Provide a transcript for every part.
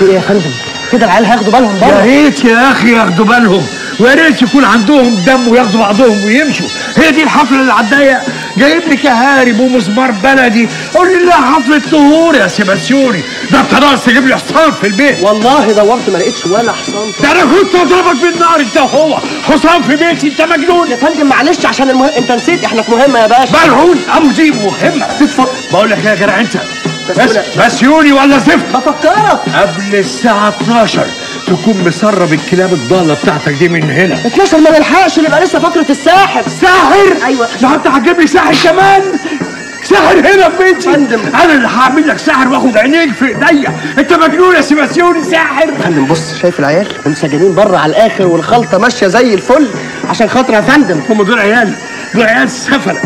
في ايه يا فندم كده العيال هياخدوا بالهم يا بره ريت يا اخي ياخدوا بالهم ويا ريت يكون عندهم دم وياخدوا بعضهم ويمشوا هي دي الحفله اللي على الضيق جايب لي كهارب ومسمار بلدي قول لي لا حفله طهور يا سيباسيوني ده انت ناقص تجيب لي حصان في البيت والله دورت ما لقيتش ولا حصان ده انا كنت اضربك بالنار انت وهو حصان في بيتي انت مجنون يا فندم معلش عشان المهم انت نسيت احنا في مهمه يا باشا ملعون ابو دي مهمه بقول لك يا جدع انت بس بسيوني ولا زفت بفكرك قبل الساعة 12 تكون مسرب الكلاب الضالة بتاعتك دي من هنا 12 ما نلحقش نبقى لسه فقره الساحر ساحر ايوه ده انت هتجيب لي ساحر كمان ساحر هنا في بيتي فندم. انا اللي هعمل لك ساحر واخد عينيك في ايديا انت مجنون يا سيباسيوني ساحر فندم بص شايف العيال منسجمين بره على الاخر والخلطه ماشيه زي الفل عشان خاطر يا فندم هم دول عيال دول عيال سفلة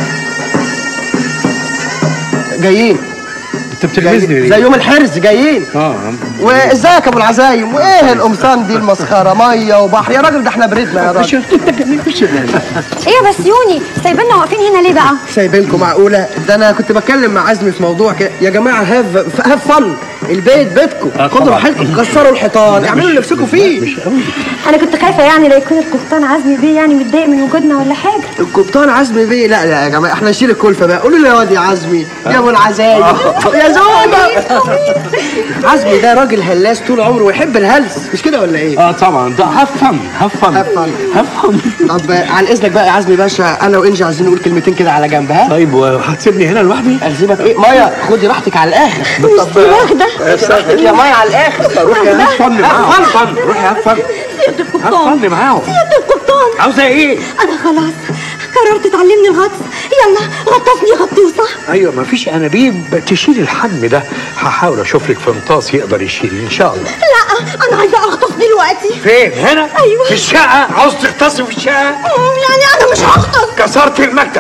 جايين انت جايين زي يوم الحرز جايين اه وازيك يا ابو العزايم وايه القمصان دي المسخره ميه وبحر يا راجل ده احنا بردنا يا راجل انت جميل مش ايه يا بسيوني سايبيننا واقفين هنا ليه بقى سايبينكم معقوله ده انا كنت بتكلم مع عزمي في موضوع كده يا جماعه هاف هاف فن البيت بيتكم خدوا راحتكم كسروا الحيطان اعملوا اللي نفسكم فيه انا كنت خايفه يعني لا يكون القبطان عزمي بيه يعني متضايق من وجودنا ولا حاجه القبطان عزمي بيه لا لا يا جماعه احنا نشيل الكلفه بقى قولوا له يا واد يا عزمي يا ابو العزايم يا زوجة عزمي ده راجل هلاس طول عمره ويحب الهلس مش كده ولا ايه؟ اه طبعا ده هفن هفن هفن. هفن طب عن اذنك بقى يا عزمي باشا انا وانجي عايزين نقول كلمتين كده على جنب ها؟ طيب وهتسيبني هنا لوحدي؟ الزمك ايه؟ مايا خدي راحتك على الاخر طب واخده راحتك يا مايا على الاخر روحي يا هفن معاهم هفن روحي هفن سيادة القبطان هفن معاهم سيادة القبطان عاوزة ايه؟ انا خلاص قررت تعلمني الغطس يلا غطسني غطوسه ايوه مفيش انابيب تشيل الحجم ده هحاول اشوف لك فنطاس يقدر يشيل ان شاء الله لا انا عايزه اغطس دلوقتي فين هنا أيوة. في الشقه عاوز تغطسي في الشقه أمم، يعني انا مش هغطس كسرت المكتب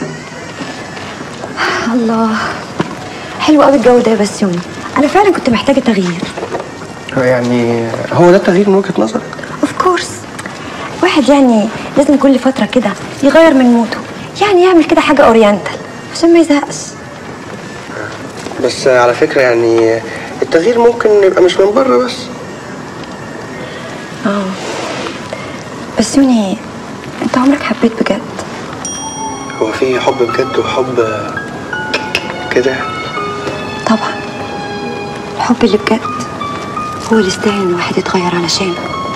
الله حلو قوي الجو ده يا بسيوني انا فعلا كنت محتاجه تغيير يعني هو ده التغيير من وجهه نظرك؟ اوف كورس واحد يعني لازم كل فتره كده يغير من موده يعني يعمل كده حاجه اورينتال عشان ما يزهقش بس على فكره يعني التغيير ممكن يبقى مش من بره بس اه بسيوني انت عمرك حبيت بجد هو في حب بجد وحب كده طبعا الحب اللي بجد هو اللي يستاهل ان الواحد يتغير علشانه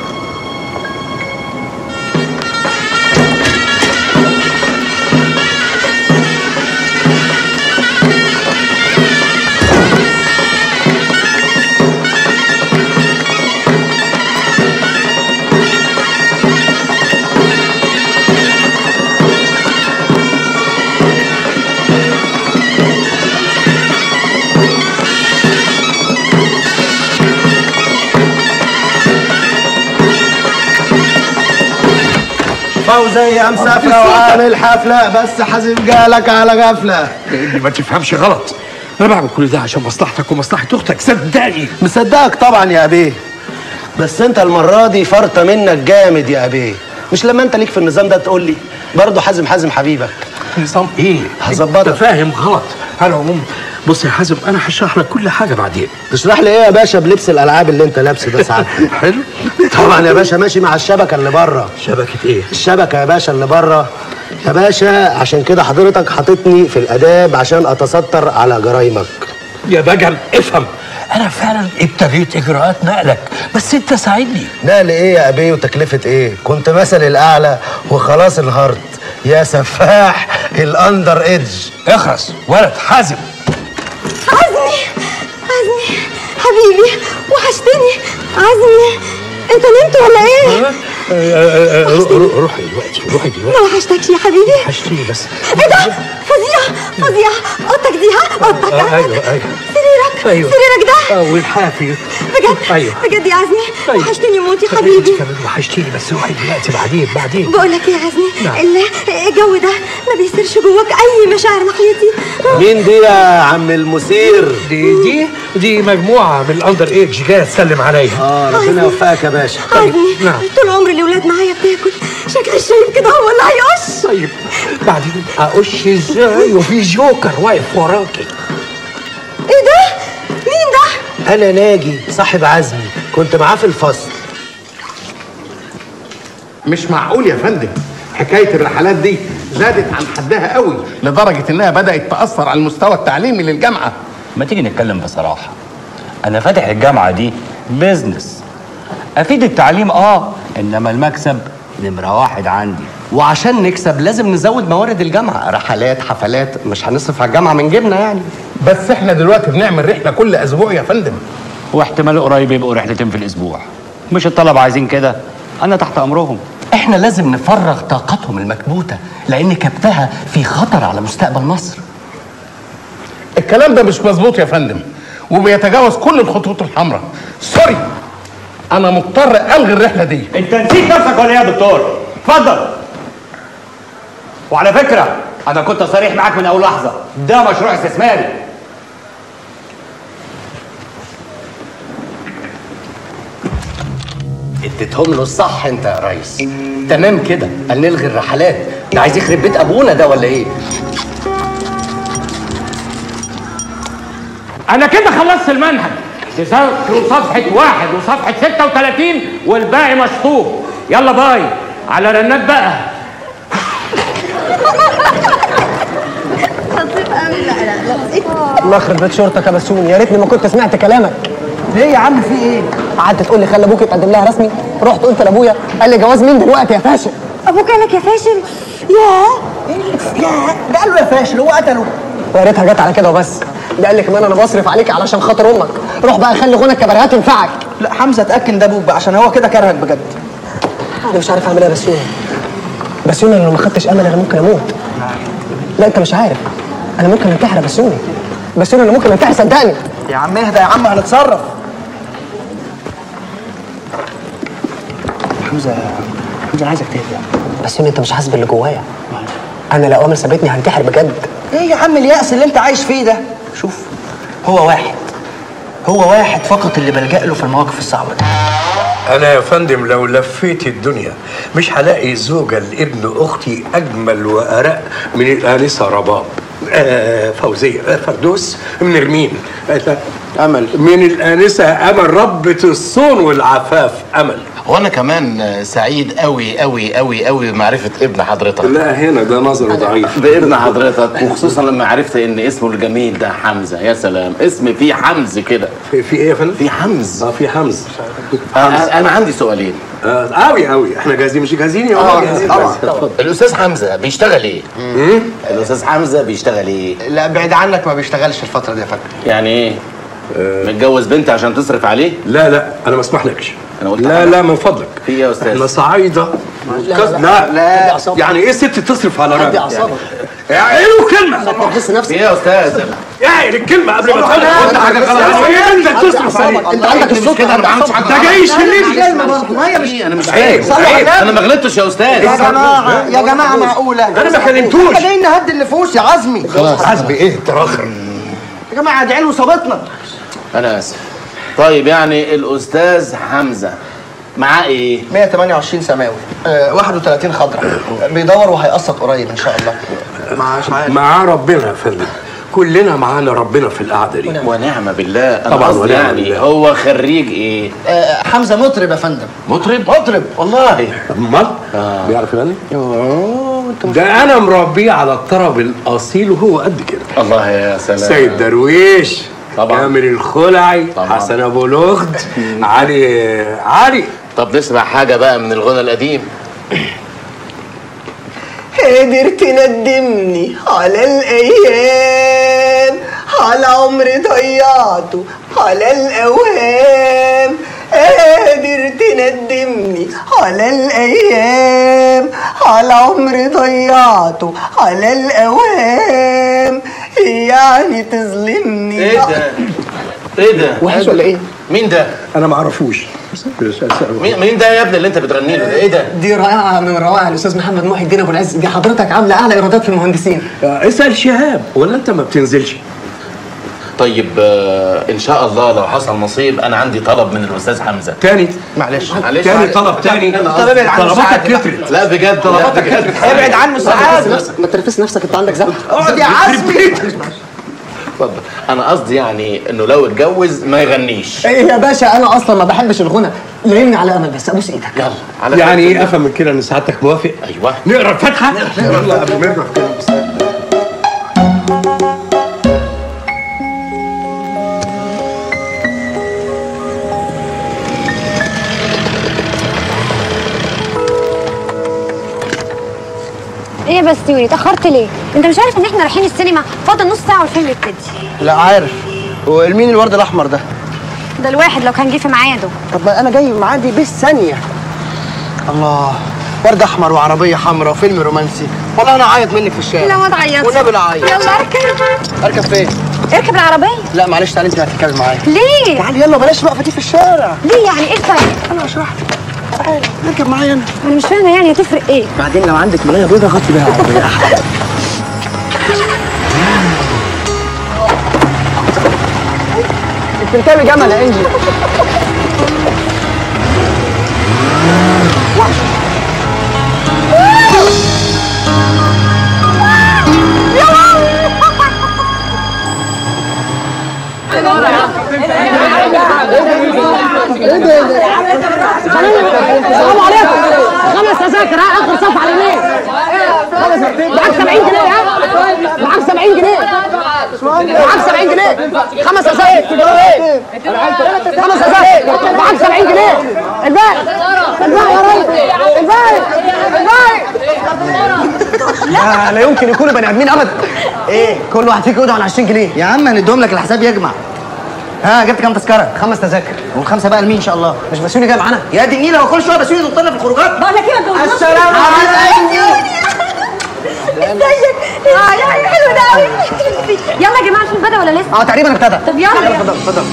فوزية مسافرة وعامل حفلة بس حازم جالك على غفلة ما تفهمش غلط انا بعمل كل ده عشان مصلحتك ومصلحه اختك صدقني مصدقك طبعا يا أبيه بس أنت المرة دي فرطة منك جامد يا أبيه مش لما أنت ليك في النظام ده تقول لي برضه حازم حازم حبيبك نظام ايه؟ هظبطك. انت فاهم غلط على العموم بص يا حازم انا هشرح لك كل حاجه بعدين تشرح لي ايه يا باشا بلبس الالعاب اللي انت لابسه ده ساعات حلو طبعا يا باشا ماشي مع الشبكه اللي بره شبكه ايه؟ الشبكه يا باشا اللي بره يا باشا عشان كده حضرتك حاططني في الاداب عشان اتستر على جرايمك يا بجم افهم انا فعلا ابتديت اجراءات نقلك بس انت ساعدني نقل ايه يا ابي وتكلفه ايه كنت مثل الاعلى وخلاص انهارت يا سفاح الاندر ايدج اخرس ولد حازم عزمي عزمي حبيبي وحشتني عزمي انت نمت ولا ايه؟ روحي دلوقتي روحي دلوقتي ما وحشتكش يا حبيبي وحشتني بس ايه ده؟ فظيع فظيع اوضتك دي ها؟ اوضتك آه، ايوه ايوه سريرك ايوه سريرك ده اه والحافي بجد ايوه بجد يا عزمي أيوة. وحشتني موت يا انت حبيبي كمان وحشتيني بس روحي دلوقتي بعدين بعدين بقول لك ايه يا عزمي نعم. ال- الجو ده ما بيصيرش جواك اي مشاعر ناحيتي مين دي يا عم المثير دي دي دي مجموعه من الاندر ايدج جايه تسلم عليا اه ربنا يوفقك يا باشا عزمي نعم. طول عمري الاولاد معايا بتاكل شكل الشايب كده هو اللي هيقش طيب بعدين اقش ازاي وفي جوكر واقف وراكي ايه ده؟ مين ده؟ انا ناجي صاحب عزمي كنت معاه في الفصل مش معقول يا فندم حكايه الرحلات دي زادت عن حدها قوي لدرجه انها بدات تاثر على المستوى التعليمي للجامعه ما تيجي نتكلم بصراحة أنا فاتح الجامعة دي بيزنس أفيد التعليم آه إنما المكسب نمرة واحد عندي وعشان نكسب لازم نزود موارد الجامعه رحلات حفلات مش هنصرف على الجامعه من جيبنا يعني بس احنا دلوقتي بنعمل رحله كل اسبوع يا فندم واحتمال قريب يبقوا رحلتين في الأسبوع مش الطلبة عايزين كده أنا تحت أمرهم احنا لازم نفرغ طاقتهم المكبوته لان كبتها في خطر على مستقبل مصر الكلام ده مش مظبوط يا فندم وبيتجاوز كل الخطوط الحمراء سوري انا مضطر الغي الرحله دي أنت نسيت نفسك ولا إيه يا دكتور؟ اتفضل وعلى فكرة أنا كنت صريح معاك من أول لحظة ده مشروع استثماري اديتهم له الصح انت يا ريس تمام كده قال نلغي الرحلات ده عايز يخرب بيت ابونا ده ولا ايه انا كده خلصت المنهج تذاكروا صفحة واحد وصفحة 36 والباقي مشطوب يلا باي على رنات بقى الله يخرب بيت شرطك يا بسون يا ريتني ما كنت سمعت كلامك ليه يا عم في ايه؟ قعدت تقول لي خلي ابوك يتقدم لها رسمي رحت قلت لابويا قال لي جواز مين دلوقتي يا فاشل ابوك قالك يا فاشل ياه يا ده قال له يا فاشل هو قتله ويا ريتها جت على كده وبس ده قال لي كمان انا بصرف عليك علشان خاطر امك روح بقى خلي غنى الكباريهات ينفعك لا حمزه اتاكد ده ابوك بقى عشان هو كده كرهك بجد انا مش عارف اعمل ايه يا بسيون بسيون انا لو ما خدتش امل انا ممكن اموت لا انت مش عارف انا ممكن انتحر يا بسيوني بسيون انا ممكن انتحر صدقني يا عم اهدى يا عم هنتصرف حمزه حمزه عايزك تهدى بسيون انت مش حاسس باللي جوايا انا لو امل سابتني هنتحر بجد ايه يا عم اليأس اللي انت عايش فيه ده شوف هو واحد هو واحد فقط اللي بلجأ له في المواقف الصعبة دي أنا يا فندم لو لفيت الدنيا مش هلاقي زوجة لابن أختي أجمل وأرق من الآنسة رباب آه فوزية آه فردوس من رمين آه أمل من الآنسة أمل ربة الصون والعفاف أمل وانا كمان سعيد قوي قوي قوي قوي بمعرفه ابن حضرتك لا هنا ده نظره ضعيف بابن حضرتك وخصوصا لما عرفت ان اسمه الجميل ده حمزه يا سلام اسم فيه حمز كده في, في إيه يا فندم؟ في حمز اه في حمز انا أنا عندي سؤالين آه قوي قوي احنا جاهزين مش جاهزين يا ولد جاهزين طبعا طبعا الاستاذ حمزه بيشتغل ايه الاستاذ حمزه بيشتغل ايه لا بعيد عنك ما بيشتغلش الفتره دي يا فندم يعني ايه متجوز بنت عشان تصرف عليه لا لا انا ما اسمحلكش أنا قلت لا حاجة. لا من فضلك في ايه يا استاذ احنا صعايده لا لا, لا. يعني ايه ست تصرف على هدي راجل اعصابك اعقلوا كلمه تحس نفسك ايه يا استاذ اعقل الكلمه قبل ما تقول قلت حاجه غلط ايه انت تصرف عليه انت عندك الصوت كده انا ما عملتش حاجه ده جاي يشلني كلمه برضه ما هي مش انا مش عيب عيب عيب انا ما غلطتش يا استاذ يا جماعه يا جماعه معقوله انا ما كلمتوش احنا جايين نهدي النفوس يا عزمي حسبي ايه تراخر يا جماعه ادعي له صابتنا انا اسف طيب يعني الاستاذ حمزه معاه ايه 128 سماوي آه 31 خضراء بيدور وهيقسط قريب ان شاء الله مش عارف معاه ربنا يا فندم كلنا معانا ربنا في القعده دي ونعم بالله انا طبعاً قصدي ونعم يعني بالله. هو خريج ايه آه حمزه مطرب يا فندم مطرب مطرب والله امال بيعرف يغني ده انا مربيه على الطرب الاصيل وهو قد كده الله يا سلام سيد درويش طبعاً. كامل الخلعي طبعاً. حسن ابو لغد علي علي طب نسمع حاجه بقى من الغنى القديم قادر تندمني على الايام على عمري ضيعته على الاوهام قادر تندمني على الايام على عمري ضيعته على الاوهام يعني تظلمني ايه ده ايه ده وحش ولا ايه؟ مين ده انا ما اعرفوش مين مين ده يا ابني اللي انت بتغني له ده ايه ده دي رائعة من روائع الأستاذ محمد محي الدين أبو العز دي حضرتك عاملة أعلى إيرادات في المهندسين اسال شهاب ولا انت ما بتنزلش طيب آه ان شاء الله لو حصل نصيب انا عندي طلب من الاستاذ حمزه تاني معلش معلش تاني معلش. طلب تاني طب ابعد عنه طلباتك ساعات بقى. كترت لا بجد طلباتك كترت ابعد عنه ساعات ما ترفس نفسك أنت عندك زهق اقعد يا عزمي اتفضل انا قصدي يعني انه لو اتجوز ما يغنيش ايه يا باشا انا اصلا ما بحبش الغنى لعيني على امل بس ابوس ايدك يلا على يعني خير. ايه افهم من كده ان سعادتك موافق ايوه نقرا الفاتحه يلا قبل ما نقرا كده ايه يا بسيوني اتاخرت ليه انت مش عارف ان احنا رايحين السينما فاضل نص ساعه والفيلم يبتدي لا عارف ومين الورد الاحمر ده ده الواحد لو كان جه في ميعاده طب ما انا جاي معادي بالثانيه الله ورد احمر وعربيه حمراء وفيلم رومانسي والله انا عيط منك في الشارع لا ما تعيطش والنبي لا عيط يلا اركب اركب فين اركب العربيه لا معلش تعالي انت هتتكلم معايا ليه تعالي يلا بلاش الوقفه دي في الشارع ليه يعني ايه طيب انا هشرح لك تعالي اركب معايا انا انا مش فاهمه يعني هتفرق ايه بعدين لو عندك ملايه بيضه غطي بيها العربيه احلى بتركبي جمل يا انجي السلام عليكم خمس تذاكر ها اخر صف على اليمين معاك 70 جنيه ها معاك 70 جنيه معاك 70 جنيه خمس تذاكر خمس تذاكر معاك 70 جنيه الباقي الباقي يا ريس الباقي الباقي لا لا يمكن يكونوا بني ادمين ابدا ايه كل واحد فيكم يقعد على 20 جنيه يا عم هنديهم لك الحساب يجمع ها جبت كام تذكره خمس تذاكر والخمسه بقى لمين ان شاء الله مش بسيوني جاي معانا يا دي النيله هو كل شويه بسيوني يضطرنا في الخروجات بقول لك ايه ما اتجوزناش السلام عليكم ازيك اه يا حلو ده قوي يلا يا جماعه الفيلم بدا ولا لسه اه تقريبا ابتدى طب يلا يلا يلا. اتفضل اتفضل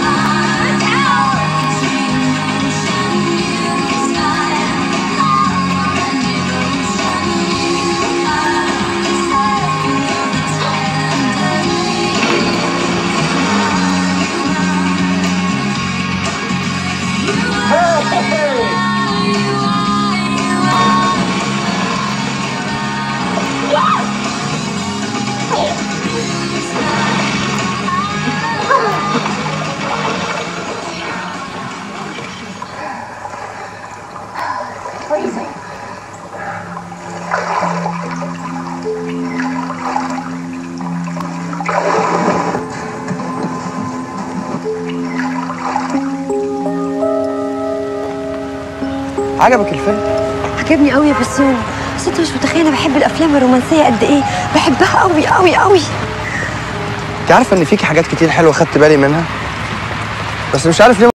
عجبك الفيلم عجبني قوي يا بسيوني بس انت مش متخيل انا بحب الافلام الرومانسيه قد ايه بحبها قوي قوي قوي انت عارفه ان فيكي حاجات كتير حلوه خدت بالي منها بس مش عارف ليه